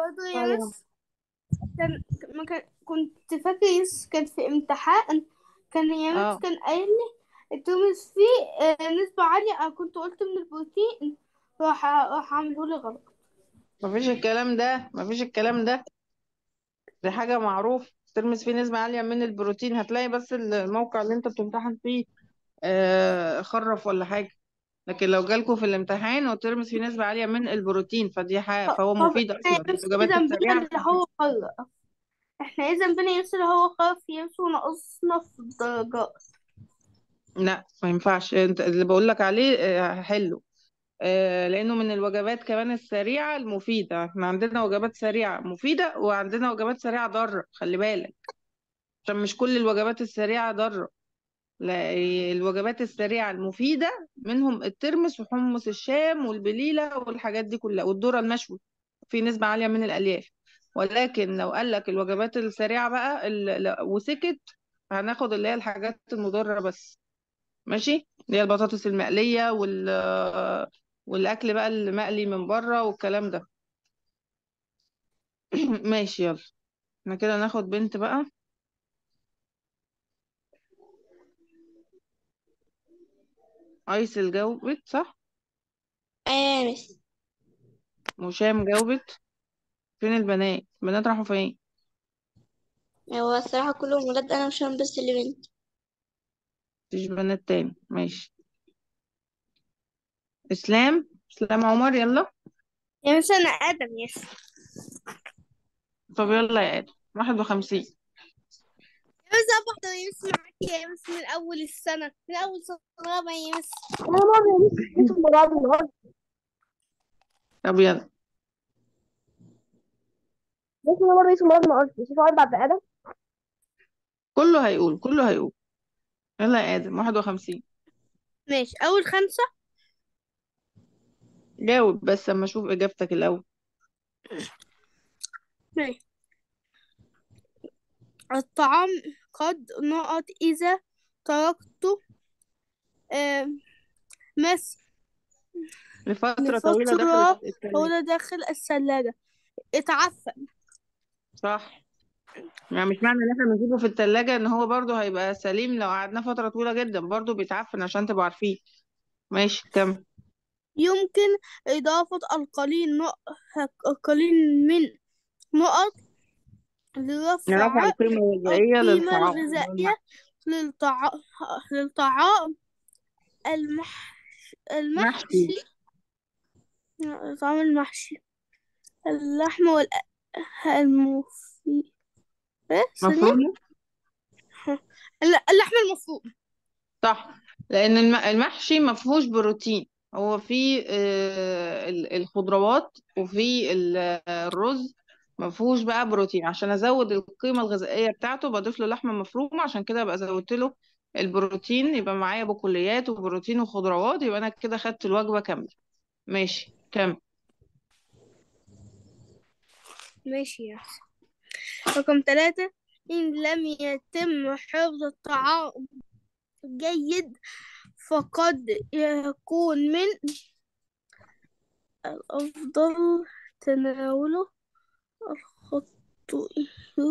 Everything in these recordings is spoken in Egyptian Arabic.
برضه يا أيوة. مس كان ما كان كنت فاكر يس كان في امتحان كان يا مس اه كان قايل لي الترمس فيه آه، نسبة عالية أنا كنت قلت من البروتين راح راح عامله لي غلط مفيش الكلام ده مفيش الكلام ده دي حاجة معروف ترمس فيه نسبة عالية من البروتين هتلاقي بس الموقع اللي انت بتمتحن فيه آه خرف ولا حاجة لكن لو جالكوا في الامتحان وترمس فيه نسبة عالية من البروتين فدي حاجة فهو طب مفيد احنا أصلا يا مس الوجبات إذا بنا السريعة اللي هو خرف احنا إذا بنا يس اللي هو خرف يس ونقصنا في الدرجات لا ما ينفعش انت اللي بقول لك عليه آه، حلو آه، لانه من الوجبات كمان السريعه المفيده احنا عندنا وجبات سريعه مفيده وعندنا وجبات سريعه ضاره خلي بالك عشان مش كل الوجبات السريعه ضاره لا الوجبات السريعه المفيده منهم الترمس وحمص الشام والبليله والحاجات دي كلها والذره المشوي في نسبه عاليه من الالياف ولكن لو قال لك الوجبات السريعه بقى ال- لا، وسكت هناخد اللي هي الحاجات المضره بس ماشي اللي هي البطاطس المقلية وال والأكل بقى المقلي من بره والكلام ده ماشي يلا احنا كده ناخد بنت بقى أيسل جاوبت صح ايوه يا مس وشام جاوبت فين البنات البنات راحوا فين هو الصراحة كلهم ولاد انا مش أنا بس اللي بنت مفيش بنات تاني ماشي إسلام إسلام عمر يلا يا مس أنا آدم يس طب يلا يا آدم واحد وخمسين يا مس أنا بحضر يا مس معاكي يا مس من أول السنة من أول سنة رابعة يا مس أنا مرة لسه لسه مرة النهاردة طب يلا لسه أنا مرة لسه مرة ما قلتش في سؤال بعد آدم كله هيقول كله هيقول يلا يا آدم واحد وخمسين ماشي أول خمسة جاوب بس أما أشوف إجابتك الأول ماشي الطعام قد نقط إذا تركته آم، مس لفترة طويلة داخل لفترة التلاجة طويلة داخل الثلاجة اتعفن صح يعني مش معنى ان احنا بنسيبه في التلاجة ان هو برضو هيبقى سليم لو قعدناه فترة طويلة جدا برضو بيتعفن عشان تبقوا عارفين ماشي كم يمكن إضافة القليل نق... القليل من نقط نرفع لرفع القيمة الغذائية القيمة للطعام الغذائية للطع... للطعام المح... محشي المحشي الطعام المحشي اللحم والمفي إيه ثانية مفروض الل- اللحم المفروم صح لان الم- المحشي مفهوش بروتين هو فيه آه، ال- الخضروات وفيه ال- الرز مفهوش بقى بروتين عشان ازود القيمة الغذائية بتاعته بضيف له لحمة مفرومة عشان كده ابقى زودت له البروتين يبقى معايا بقوليات وبروتين وخضروات يبقى انا كده خدت الوجبة كاملة ماشي كم ماشي يا أخي. رقم ثلاثة إن لم يتم حفظ الطعام جيد فقد يكون من الأفضل تناوله الخطوية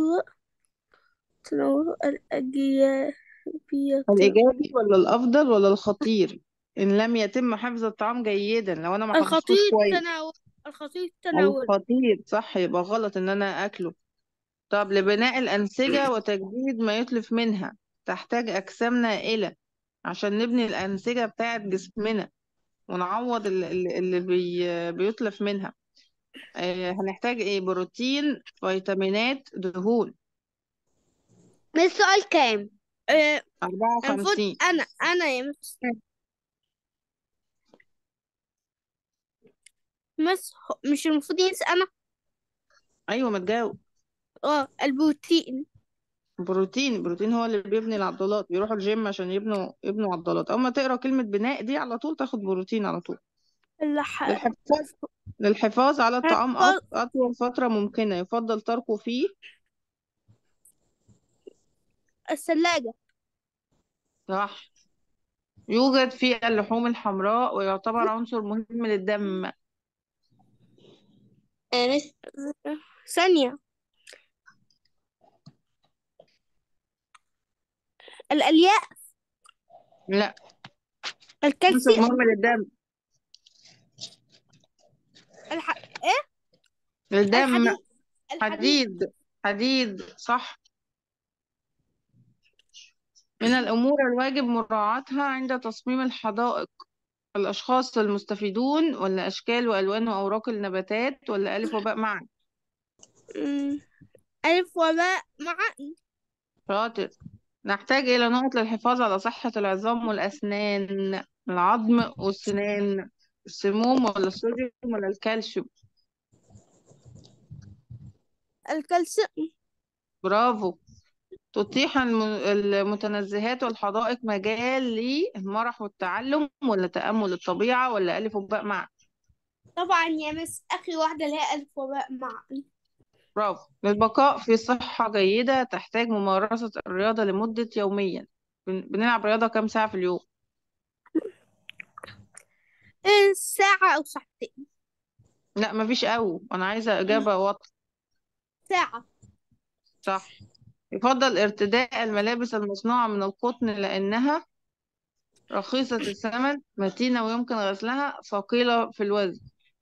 تناول الأجيال الإيجابي ولا الأفضل ولا الخطير إن لم يتم حفظ الطعام جيدا لو أنا ما حفظتوش الخطير كويس تناول الخطير تناول الخطير صح يبقى غلط إن أنا أكله طب لبناء الأنسجة وتجديد ما يتلف منها تحتاج أجسام نائلة عشان نبني الأنسجة بتاعت جسمنا ونعوض ال- ال- اللي بي بيتلف منها آه، هنحتاج إيه بروتين فيتامينات دهون من السؤال كام؟ آه، أربعة المفروض وخمسين أنا أنا يا مس مس مش المفروض ينسى أنا أيوة ما تجاوب اه البروتين بروتين البروتين هو اللي بيبني العضلات بيروحوا الجيم عشان يبنوا يبنوا عضلات اول ما تقرا كلمة بناء دي على طول تاخد بروتين على طول اللح... للحفاظ للحفاظ على الطعام حفاظ- أط- أطول فترة ممكنة يفضل تركه فيه الثلاجة صح يوجد في اللحوم الحمراء ويعتبر عنصر مهم للدم آه، مس ثانية الألياف لا عنصر الكالسيوم مهم للدم الح... إيه الدم الحديد الحديد حديد حديد صح من الأمور الواجب مراعاتها عند تصميم الحدائق الأشخاص المستفيدون ولا أشكال وألوان وأوراق النباتات ولا ألف وباء معا مم. ألف وباء مع شاطر نحتاج إلى نقط للحفاظ على صحة العظام والأسنان العظم والسنان السموم ولا الصوديوم ولا الكالسيوم الكالسيوم برافو تتيح الم- المتنزهات والحدائق مجال للمرح والتعلم ولا تأمل الطبيعة ولا ألف وباء معا طبعا يا مس آخر واحدة اللي هي ألف وباء مع برافو للبقاء في صحة جيدة تحتاج ممارسة الرياضة لمدة يوميا بن- بنلعب رياضة كام ساعة في اليوم إيه، ساعة أو ساعتين لا مفيش أو أنا عايزة إجابة واضحة ساعة صح يفضل ارتداء الملابس المصنوعة من القطن لأنها رخيصة الثمن متينة ويمكن غسلها ثقيلة في الوزن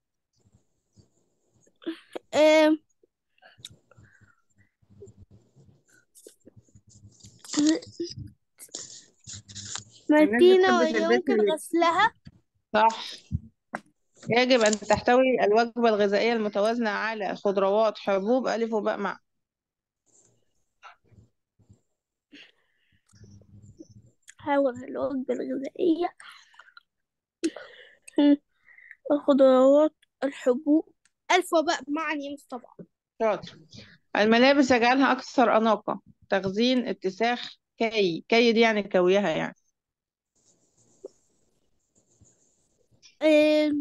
إيه، الناس متينة بتحب تلبسها ويمكن ليه؟ غسلها صح يجب أن تحتوي الوجبة الغذائية المتوازنة على خضروات حبوب ألف وباء مع حاول الوجبة الغذائية مم. الخضروات الحبوب ألف وباء مع يمس طبعا شاطر الملابس يجعلها أكثر أناقة تخزين اتساخ كي كي دي يعني كويها يعني إيه،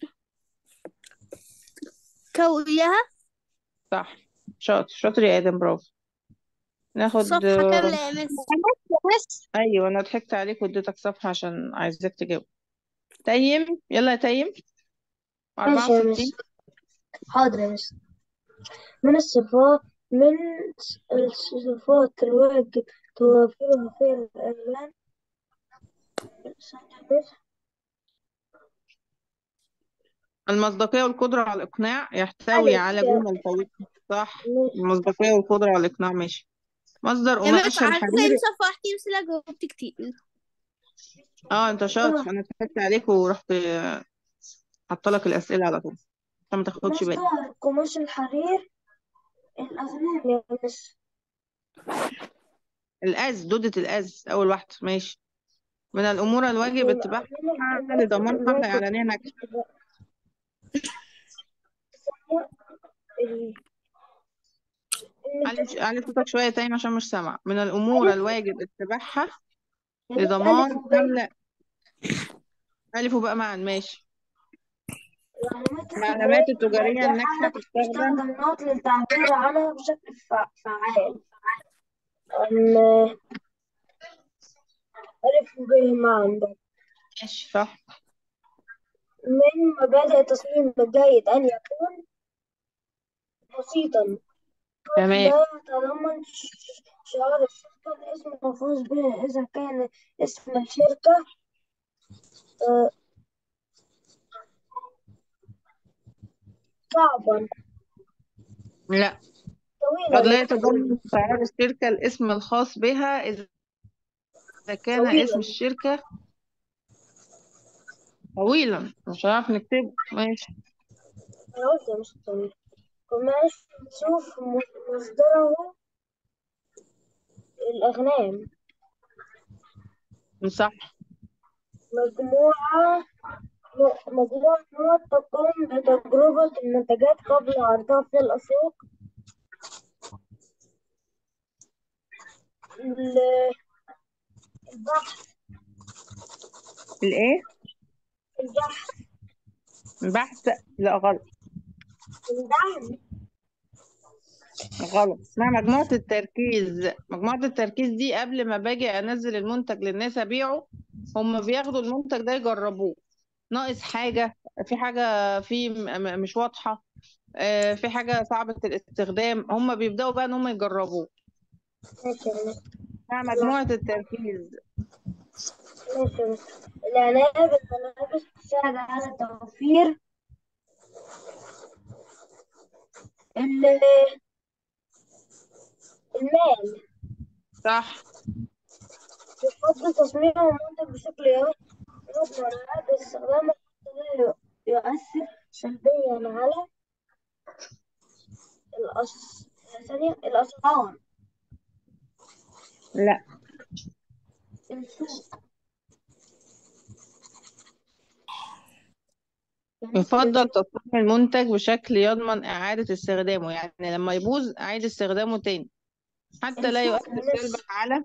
كويها صح شاطر شاطر يا آدم برافو ناخد صفحة كاملة يا مس مس أيوة أنا ضحكت عليك واديتك صفحة عشان عايزاك تجاوب تيم يلا يا تيم أربعة ماشي يا وستين مس حاضر يا مس من الصفات من الصفات الواجب توفرها في الألوان المصداقية والقدرة على الإقناع يحتوي ألف على يا جمل طويلة صح مس المصداقية والقدرة على الإقناع ماشي مصدر يا مس قماش على فكرة الحرير يمس صفحتي بس لا جاوبت كتير اه انت شاطر آه، انا ضحكت عليك ورحت حاطه لك الأسئلة على طول عشان ما تاخدش بالك مصدر قماش الحرير الأغنام يا مس الأز دودة الأز أول واحدة ماشي من الأمور الواجب اتباعها من الأمور لضمان حملة الواجب إعلانية ناجحة ال- علي إن علي صوتك شوية تاني عشان مش سامع من الأمور ألف الواجب اتباعها يا مس ألف لضمان وباء حملة ألف وباء معا ماشي العلامات العلامات التجارية التجارية الناجحة الناجحة تستخدم تستخدم نقط للتعبير عنها بشكل فع- فعال ال- ألف وب معا ده. ماشي صح من مبادئ التصميم الجيد أن يكون بسيطا تمام لا يتضمن ش- شعار الشركة الاسم المفروض به إذا كان اسم الشركة آه، صعبا لا طويلا قد لا يا يتضمن شعار الشركة الاسم الخاص بها إذا كان اسم طويلا الشركة طويلا مش هنعرف نكتبه ماشي أنا قلت مش طويل قماش شوف م- مصدره الأغنام صح مجموعة م- مجموعة نقط تقوم بتجربة المنتجات قبل عرضها في الأسواق ال- البحث الإيه؟ البحث بحث لا غلط الدعم غلط اسمها مجموعة التركيز مجموعة التركيز دي قبل ما باجي أنزل المنتج للناس أبيعه هم بياخدوا المنتج ده يجربوه ناقص حاجة في حاجة فيه م- م- مش واضحة آه، في حاجة صعبة الاستخدام هم بيبدأوا بقى ان هم يجربوه ماشي يا مس مع مجموعة التركيز ماشي يا مس العناية بالملابس تساعد على توفير ال- المال صح يفضل تصميم المنتج بشكل يومي يضمن هذا استخدامه حتى لا يؤثر سلبيا على الأس... ثانية الأسعار لا السوق يفضل تصميم المنتج بشكل يضمن إعادة استخدامه يعني لما يبوظ أعيد استخدامه تاني حتى لا السوق يؤثر الناس- سلبا على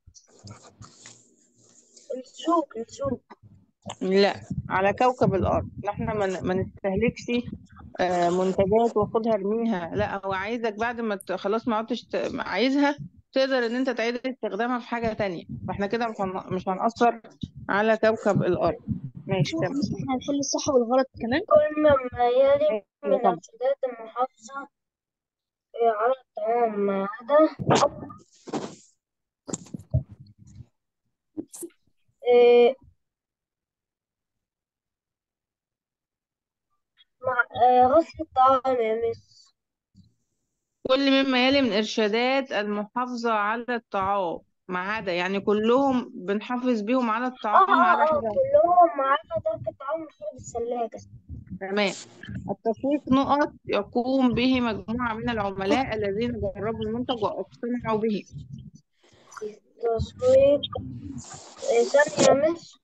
السوق السوق لا على كوكب الأرض إن احنا ما ن- ما نستهلكش آه، منتجات واخدها ارميها لا هو عايزك بعد ما ت- خلاص ما عدتش ت- عايزها تقدر ان انت تعيد استخدامها في حاجة تانية فاحنا كده مش هن- مش هنأثر على كوكب الأرض ماشي تمام احنا هنحل الصح والغلط كمان كل ما يلي من طبعا. إرشادات المحافظة على الطعام ما عدا إيه، مع آه، غسل الطعام يا مس كل مما يلي من إرشادات المحافظة على الطعام ما عدا يعني كلهم بنحافظ بيهم على اه الطعام ما اه عدا اه حاجة كلهم ما عدا ترك الطعام من خارج الثلاجة تمام التسويق نقط يقوم به مجموعة من العملاء الذين جربوا المنتج واقتنعوا به تسويق إيه، ثانية يا مس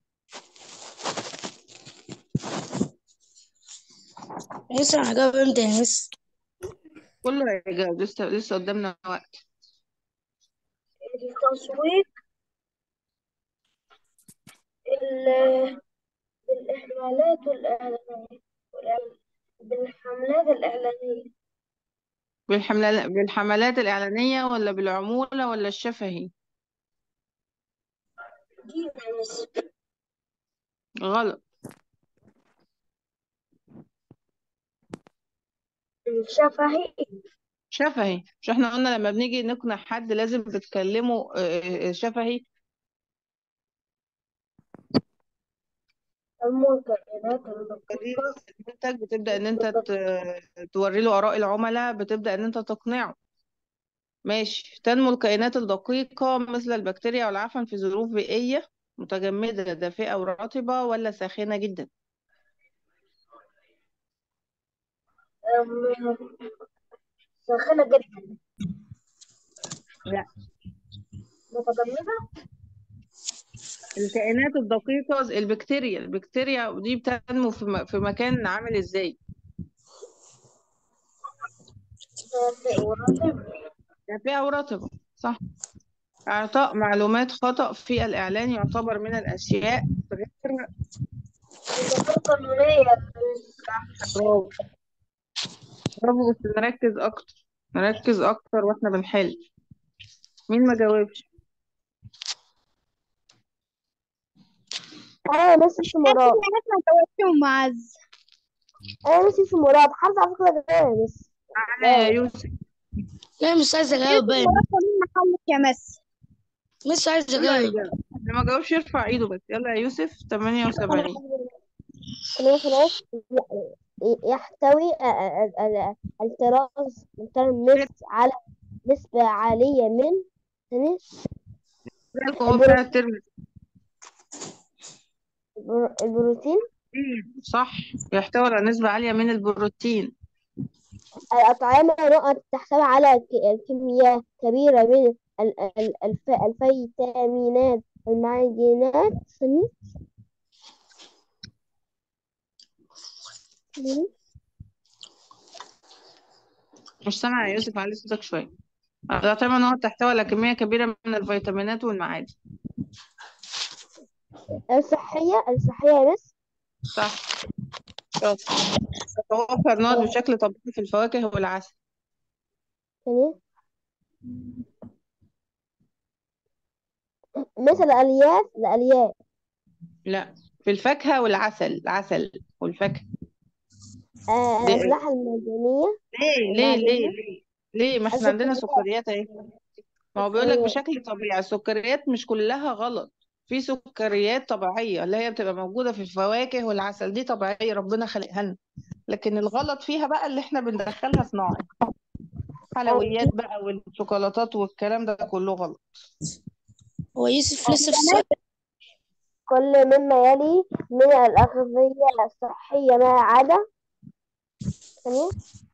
لسه هجاوب امتى يا مس كله هيجاوب لسه لسه قدامنا وقت التسويق ال- بالإحمالات والإعلانية والإعلان- بالحملات الإعلانية بالحملات بالحملات الإعلانية ولا بالعمولة ولا الشفهي دي يا مس غلط الشفهي شفهي مش احنا قلنا لما بنيجي نقنع حد لازم بتكلمه آه، آه، شفهي المنتجات دي الدقيقة المنتج بتبدأ ان انت ت- توري له آراء العملاء بتبدأ ان انت تقنعه ماشي تنمو الكائنات الدقيقة مثل البكتيريا والعفن في ظروف بيئية متجمدة دافئة ورطبة ولا ساخنة جدا أم، ساخنة جدا لا متجمدة الكائنات الدقيقة البكتيريا البكتيريا دي بتنمو في م- في مكان عامل ازاي دافئ ورطب دافئة ورطبة صح إعطاء معلومات خطأ في الإعلان يعتبر من الأشياء غير غير قانونية برافو برافو بس نركز أكتر نركز أكتر وإحنا بنحل مين ما جاوبش انا بس اسمه مراد ما جاوبتهم معز انا بس اسمه مراد حافظ على فكرة ده بس تعالى يا يوسف لا مش عايزة اجاوب بقى محلك يا مس مش عايزة يلا اجاوب يا اللي ما جاوبش يرفع ايده بس يلا يا يوسف 78 كلمة خلاص يحتوي ال- ال- ال- الطراز الترمس على نسبة عالية من ثانية القوة بتاع الترم البر- البروتين صح يحتوي على نسبة عالية من البروتين الأطعمة نقط تحتوي على ك- كمية كبيرة من ال- ال- الف- الفيتامينات والمعدنات ثانية ثانية. مش سامع يا يوسف علي صوتك شوية الأطعمة نوع تحتوي على كمية كبيرة من الفيتامينات والمعادن الصحية الصحية يا مس صح شاطر تتوفر نقط بشكل طبيعي في الفواكه والعسل ثانية مثل الألياف الألياف لا في الفاكهة والعسل العسل والفاكهة آه، ليه الأسلحة المعدنية ليه ليه ليه المعدنية ليه ليه ما احنا عندنا السكريات سكريات اهي ما هو بيقول لك السكريات بشكل طبيعي السكريات مش كلها غلط في سكريات طبيعية اللي هي بتبقى موجودة في الفواكه والعسل دي طبيعية ربنا خلقها لنا لكن الغلط فيها بقى اللي احنا بندخلها صناعي حلويات بقى والشوكولاتات والكلام ده كله غلط هو يوسف لسه في السؤال كل مما يلي من الأغذية الصحية ما عدا ثانية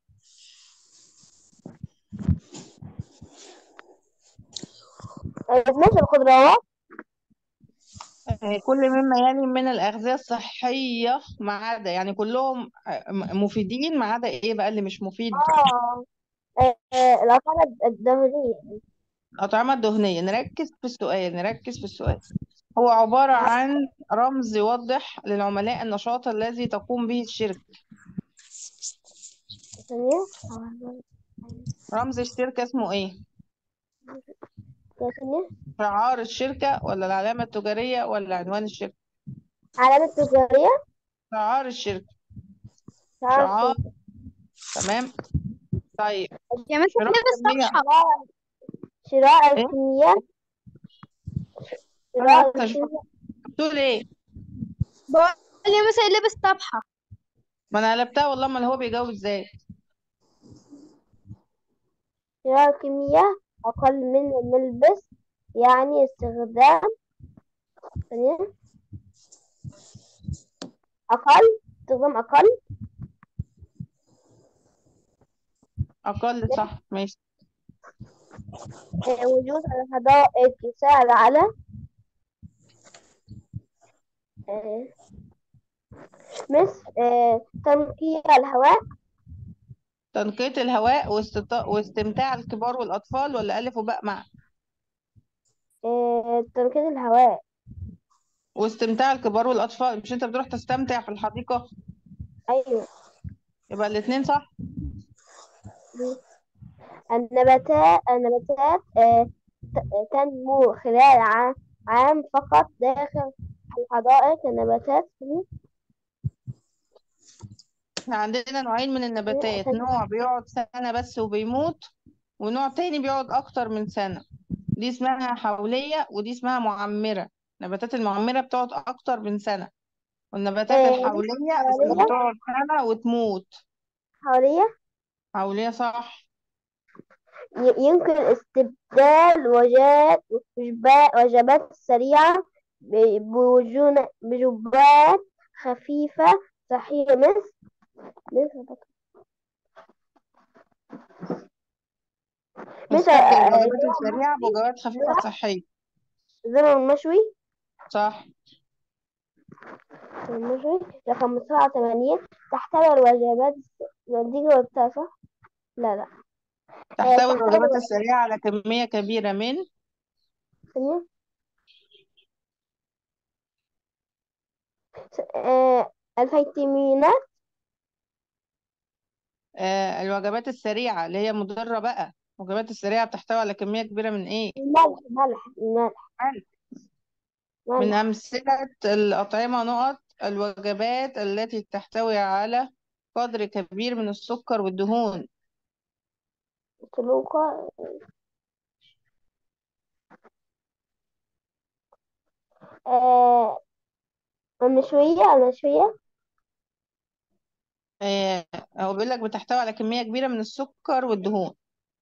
آه، ماشي الخضروات آه، كل مما يلي من الأغذية الصحية ما عدا يعني كلهم آه، م- مفيدين ما عدا ايه بقى اللي مش مفيد اه آه، آه، الأطعمة الدهنية الأطعمة الدهنية نركز في السؤال نركز في السؤال هو عبارة عن رمز يوضح للعملاء النشاط الذي تقوم به الشركة ثانية رمز الشركة اسمه ايه ثانية شعار الشركة ولا العلامة التجارية ولا عنوان الشركة علامة تجارية شعار الشركة شعار شعار شركة تمام طيب يا مثلا شراء ليه كمية بالصفحة شراء ايه الكميات أنا شراء عارفة شو- الكميات بتقول ايه بقول يا مثلا ليه بالصفحة ما انا قلبتها والله ما هو بيجاوب ازاي شراء الكمية أقل من الملبس يعني استخدام ثانية أقل استخدام أقل اقل صح ماشي آه، وجود الحدائق يساعد على آه، مثل آه، تنقية الهواء تنقية الهواء واستط... واستمتاع الكبار والأطفال ولا ألف وباء مع آه، تنقية الهواء واستمتاع الكبار والأطفال مش أنت بتروح تستمتع في الحديقة أيوة يبقى الاتنين صح النباتات النباتات آه، ت- تنمو خلال عام عام فقط داخل الحدائق النباتات احنا عندنا نوعين من النباتات نوع بيقعد سنة بس وبيموت ونوع تاني بيقعد أكتر من سنة دي اسمها حولية ودي اسمها معمرة النباتات المعمرة بتقعد أكتر من سنة والنباتات آه، الحولية حولية بتقعد سنة وتموت حوالية حولية صح ي- يمكن استبدال وجبات وجبات وجبات سريعة ب- بوجون- بوجبات خفيفة صحية مثل مثل مثل نستبدل آه، الوجبات السريعة بوجبات خفيفة صحية زر المشوي صح المشوي رقم سبعة وثمانين تحتوي الوجبات دي جاوبتها صح؟ لا لا آه، تحتوي تحتوي الوجبات الوجبات السريعة على كمية كبيرة من ثانية. آه، الفيتامينات آه الوجبات السريعة اللي هي مضرة بقى الوجبات السريعة بتحتوي على كمية كبيرة من ايه؟ الملح ملح الملح ملح. من ملح أمثلة الأطعمة نقط الوجبات التي تحتوي على قدر كبير من السكر والدهون سلوكة آه، المشوية المشوية آه هو بيقول لك بتحتوي على كمية كبيرة من السكر والدهون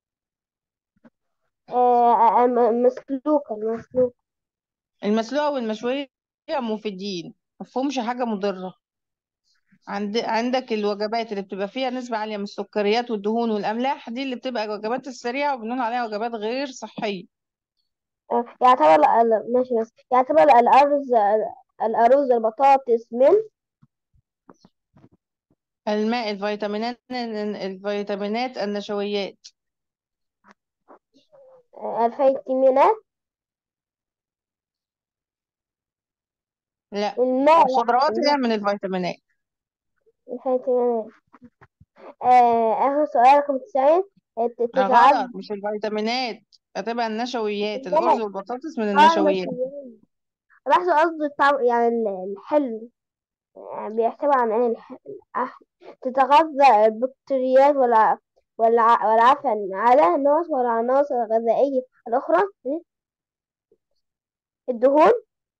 آه، الم- المسلوقة المسلوقة المسلوقة والمشوية مفيدين مفهومش حاجة مضرة عند عندك الوجبات اللي بتبقى فيها نسبة عالية من السكريات والدهون والأملاح دي اللي بتبقى الوجبات السريعة وبنقول عليها وجبات غير صحية آه، يعتبر ال- ماشي بس يعتبر الأرز الأرز البطاطس من الماء الفيتامينات الفيتامينات النشويات آه، الفيتامينات لا الماء لا الخضروات الماء هي من الفيتامينات الفيتامينات آه، آخر سؤال رقم تسعين آه، ت- لا تتعد غلط مش الفيتامينات هتبقى النشويات الأرز الماء والبطاطس من اه النشويات المشويات بحث قصدي الطعم يعني ال- الحلو بيحتوي عن ايه الح- الأح- تتغذى البكتيريات والع... والع... والعفن على النوع والعناصر الغذائية الأخرى إيه؟ الدهون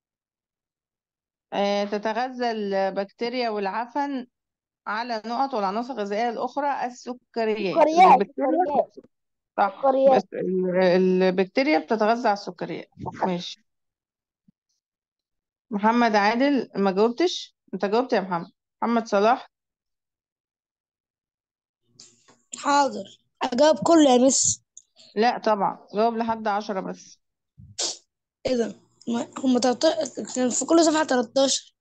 آه، تتغذى البكتيريا والعفن على نقط والعناصر الغذائية الأخرى السكريات سكريات البكتيريا سكريات صح سكريات بس ال- البكتيريا بتتغذى على السكريات ماشي محمد عادل ما جاوبتش انت جاوبت يا محمد محمد صلاح حاضر أجاوب كله يا مس لا طبعا جاوب لحد عشرة بس إيه ده ما- هم 13 كان في كل صفحة 13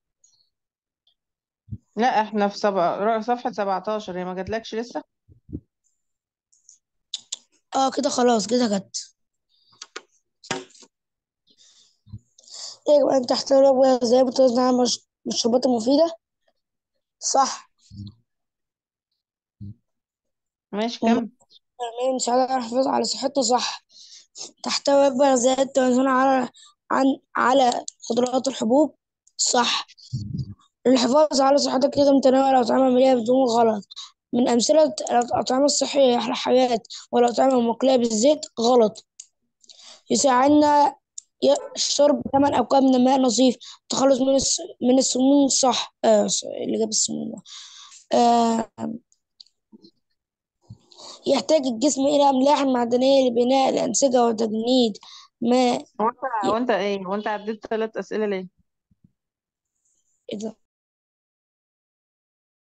لا احنا في سبع... صفحة 17 هي ما جاتلكش لسه اه كده خلاص كده جت ايه بقى انت احترام بقى ازاي بتوزن على المش- المشروبات المفيدة صح ماشي هم كمل كمان نساعد على الحفاظ على صحتنا صح تحتوي أكبر غذاء التوازن على عن على خضروات الحبوب صح الحفاظ على صحتك لازم تناول الأطعمة مليئة بدون غلط من أمثلة الأطعمة الصحية أحلى حياة والأطعمة المقلية بالزيت غلط يساعدنا ي- شرب ثمان أكواب من الماء نظيف التخلص من الس... من السموم صح آه ص- اللي جاب السموم ده. آه يحتاج الجسم إلى أملاح معدنية لبناء الأنسجة وتجنيد ما هو انت ي... هو انت ايه هو انت عديت ثلاث أسئلة ليه إيه ده